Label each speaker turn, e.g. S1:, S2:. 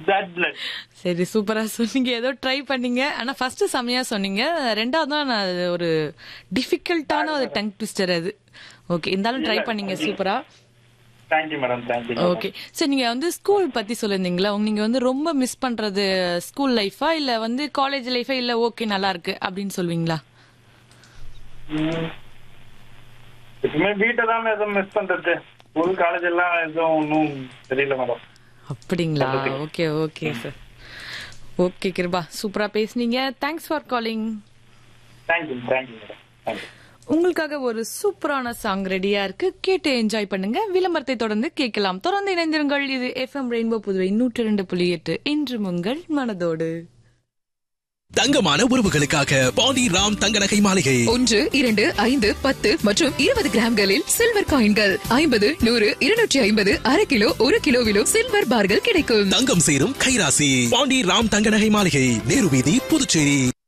S1: bad blood
S2: சரி சூப்பரா சொன்னீங்க ஏதோ ட்ரை பண்ணீங்க ஆனா ஃபர்ஸ்ட் செமையா சொன்னீங்க ரெண்டாவது தான் நான் அது ஒரு டிஃபிகல்ட்டான ஒரு டங் ட்விஸ்டர் அது ஓகே இருந்தாலும் ட்ரை பண்ணீங்க சூப்பரா
S1: தேங்க்யூ மேடம் தேங்க்யூ
S2: ஓகே சரி நீங்க வந்து ஸ்கூல் பத்தி சொல்லிருந்தீங்களா உங்க- நீங்க வந்து ரொம்ப மிஸ் பண்றது ஸ்கூல் லைஃபா இல்ல வந்து காலேஜ் லைஃபா இல்ல ஓகே நல்லா இருக்கு அப்படின்னு சொல்வீங்களா
S1: எப்பவுமே வீட்டை தான் எதுவும் மிஸ் பண்றது ஸ்கூல் காலேஜ் எல்லாம் எதுவும் ஒன்றும் தெரியல மேடம்
S2: அப்படிங்களா okay okay sir okay Kripa சூப்பரா பேசுனீங்க thanks for calling
S1: thank you thank you madam thank you
S2: உங்களுக்காக ஒரு சூப்பரான சாங் ரெடியா இருக்கு கேட்டு என்ஜாய் பண்ணுங்க விளம்பரத்தை தொடர்ந்து கேட்கலாம் தொடர்ந்து இணைந்திருங்கள் இது எஃப்எம் ரெயின்போ புதுவை நூற்றி ரெண்டு புள்ளி எட்டு இன்று உங்கள் மனதோடு
S3: தங்கமான உறவுகளுக்காக பாண்டி ராம் தங்க நகை மாளிகை
S4: ஒன்று இரண்டு ஐந்து பத்து மற்றும் இருபது கிராம்களில் சில்வர் காயின்கள் ஐம்பது நூறு இருநூற்றி ஐம்பது அரை கிலோ ஒரு கிலோவிலும் சில்வர் பார்கள் கிடைக்கும்
S3: தங்கம் சேரும் கைராசி பாண்டி ராம் தங்க நகை மாளிகை நேரு வீதி புதுச்சேரி